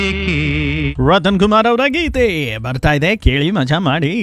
ರತನ್ ಕುಮಾರ್ ಅವರ ಗೀತೆ ಬರ್ತಾ ಇದೆ ಕೇಳಿ ಮಜಾ ಮಾಡಿ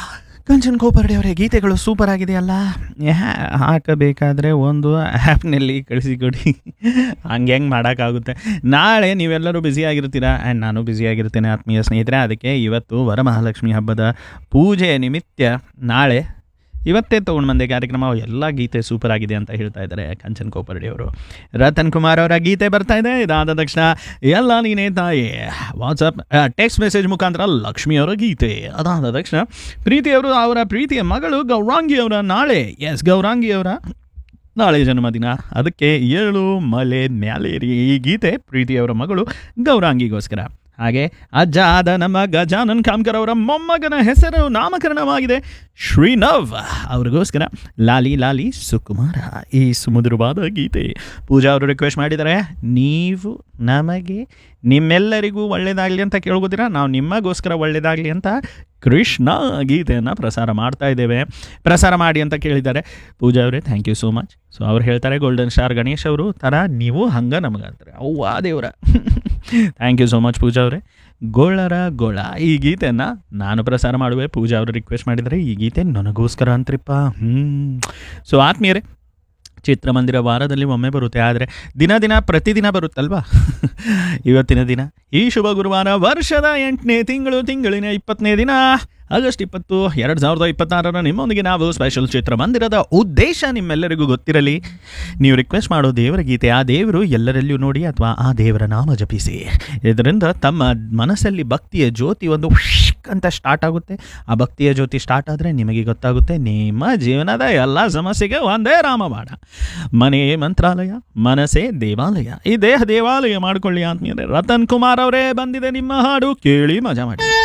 ಕಂಚನ್ ಕೋಪರ್ಡೆ ಅವರ ಗೀತೆಗಳು ಸೂಪರ್ ಆಗಿದೆಯಲ್ಲ ಯಾ- ಹಾಕಬೇಕಾದ್ರೆ ಒಂದು ಆ್ಯಪ್ನಲ್ಲಿ ಕಳಿಸಿಕೊಡಿ ಹಂಗೆ ಹೆಂಗೆ ಮಾಡೋಕ್ಕಾಗುತ್ತೆ ನಾಳೆ ನೀವೆಲ್ಲರೂ ಬ್ಯುಸಿಯಾಗಿರ್ತೀರಾ ಆ್ಯಂಡ್ ನಾನು ಬ್ಯುಸಿಯಾಗಿರ್ತೇನೆ ಆತ್ಮೀಯ ಸ್ನೇಹಿತರೆ ಅದಕ್ಕೆ ಇವತ್ತು ವರಮಹಾಲಕ್ಷ್ಮಿ ಹಬ್ಬದ ಪೂಜೆ ನಿಮಿತ್ತ ನಾಳೆ ಇವತ್ತೇ ತೊಗೊಂಡು ಬಂದೆ ಕಾರ್ಯಕ್ರಮ ಎಲ್ಲ ಗೀತೆ ಸೂಪರ್ ಆಗಿದೆ ಅಂತ ಹೇಳ್ತಾ ಇದ್ದಾರೆ ಕಂಚನ್ ಕೋಪರ್ಡಿ ಅವರು ರತನ್ ಕುಮಾರ್ ಅವರ ಗೀತೆ ಬರ್ತಾ ಇದೆ ಇದಾದ ತಕ್ಷಣ ಎಲ್ಲ ನೀನೇ ತಾಯಿ ವಾಟ್ಸಪ್ ಟೆಕ್ಸ್ಟ್ ಮೆಸೇಜ್ ಮುಖಾಂತರ ಲಕ್ಷ್ಮಿ ಅವರ ಗೀತೆ ಅದಾದ ತಕ್ಷಣ ಪ್ರೀತಿಯವರು ಅವರ ಪ್ರೀತಿಯ ಮಗಳು ಗೌರಾಂಗಿ ಅವರ ನಾಳೆ ಎಸ್ ಗೌರಾಂಗಿ ಅವರ ನಾಳೆ ಜನ್ಮದಿನ ಅದಕ್ಕೆ ಏಳು ಮಲೆ ಮ್ಯಾಲೇರಿ ಈ ಗೀತೆ ಪ್ರೀತಿಯವರ ಮಗಳು ಗೌರಾಂಗಿಗೋಸ್ಕರ ಹಾಗೆ ಅಜ್ಜ ಆದ ನಮ್ಮ ಗಜಾನನ್ ಕಾಮ್ಕರ್ ಅವರ ಮೊಮ್ಮಗನ ಹೆಸರು ನಾಮಕರಣವಾಗಿದೆ ಶ್ರೀನವ್ ಅವ್ರಿಗೋಸ್ಕರ ಲಾಲಿ ಲಾಲಿ ಸುಕುಮಾರ ಈ ಸುಮಧುರವಾದ ಗೀತೆ ಪೂಜಾ ಅವರು ರಿಕ್ವೆಸ್ಟ್ ಮಾಡಿದ್ದಾರೆ ನೀವು ನಮಗೆ ನಿಮ್ಮೆಲ್ಲರಿಗೂ ಒಳ್ಳೆಯದಾಗಲಿ ಅಂತ ಕೇಳ್ಬೋದಿರಾ ನಾವು ನಿಮಗೋಸ್ಕರ ಒಳ್ಳೆಯದಾಗಲಿ ಅಂತ ಕೃಷ್ಣ ಗೀತೆಯನ್ನು ಪ್ರಸಾರ ಮಾಡ್ತಾ ಇದ್ದೇವೆ ಪ್ರಸಾರ ಮಾಡಿ ಅಂತ ಕೇಳಿದ್ದಾರೆ ಪೂಜಾ ಅವರೇ thank you so much so ಅವ್ರು ಹೇಳ್ತಾರೆ ಗೋಲ್ಡನ್ ಸ್ಟಾರ್ ಗಣೇಶ್ ಅವರು ಥರ ನೀವು ಹಂಗೆ ನಮಗೆ ಅಂತಾರೆ ಅವ್ವಾ ದೇವ್ರ thank you so much Pooja ಅವರೇ ಗೋಳರ ಗೋಳ ಈ ಗೀತೆಯನ್ನು ನಾನು ಪ್ರಸಾರ ಮಾಡುವೆ ಪೂಜಾ ಅವರು ರಿಕ್ವೆಸ್ಟ್ ಮಾಡಿದರೆ ಈ ಗೀತೆ ನನಗೋಸ್ಕರ ಅಂತ್ರಿಪ್ಪ ಹ್ಞೂ ಸೊ ಆತ್ಮೀಯರೇ ಚಿತ್ರಮಂದಿರ ವಾರದಲ್ಲಿ ಒಮ್ಮೆ ಬರುತ್ತೆ ಆದರೆ ದಿನ ದಿನ ಪ್ರತಿದಿನ ಬರುತ್ತಲ್ವಾ ಇವತ್ತಿನ ದಿನ ಈ ಶುಭ ಗುರುವಾರ ವರ್ಷದ ಎಂಟನೇ ತಿಂಗಳು ತಿಂಗಳಿನ ಇಪ್ಪತ್ತನೇ ದಿನ ಆಗಸ್ಟ್ ಇಪ್ಪತ್ತು ಎರಡು ಸಾವಿರದ ಇಪ್ಪತ್ತಾರರ ನಿಮ್ಮೊಂದಿಗೆ ನಾವು ಸ್ಪೆಷಲ್ ಚಿತ್ರಮಂದಿರದ ಉದ್ದೇಶ ನಿಮ್ಮೆಲ್ಲರಿಗೂ ಗೊತ್ತಿರಲಿ ನೀವು ರಿಕ್ವೆಸ್ಟ್ ಮಾಡೋ ದೇವರ ಗೀತೆ ಆ ದೇವರು ಎಲ್ಲರಲ್ಲಿಯೂ ನೋಡಿ ಅಥವಾ ಆ ದೇವರ ನಾಮ ಜಪಿಸಿ ಇದರಿಂದ ತಮ್ಮ ಮನಸ್ಸಲ್ಲಿ ಭಕ್ತಿಯ ಜ್ಯೋತಿ ಒಂದು ಶ್ಕ್ ಅಂತ ಸ್ಟಾರ್ಟ್ ಆಗುತ್ತೆ ಆ ಭಕ್ತಿಯ ಜ್ಯೋತಿ ಸ್ಟಾರ್ಟ್ ಆದರೆ ನಿಮಗೆ ಗೊತ್ತಾಗುತ್ತೆ ನಿಮ್ಮ ಜೀವನದ ಎಲ್ಲ ಸಮಸ್ಯೆಗೆ ಒಂದೇ ರಾಮಬಾಣ ಮನೆ ಮಂತ್ರಾಲಯ ಮನಸ್ಸೇ ದೇವಾಲಯ ಈ ದೇಹ ದೇವಾಲಯ ಮಾಡ್ಕೊಳ್ಳಿ ಆತ್ಮೀಯರೇ ರತನ್ ಕುಮಾರ್ ಅವರೇ ಬಂದಿದೆ ನಿಮ್ಮ ಹಾಡು ಕೇಳಿ ಮಜಾ ಮಾಡಿ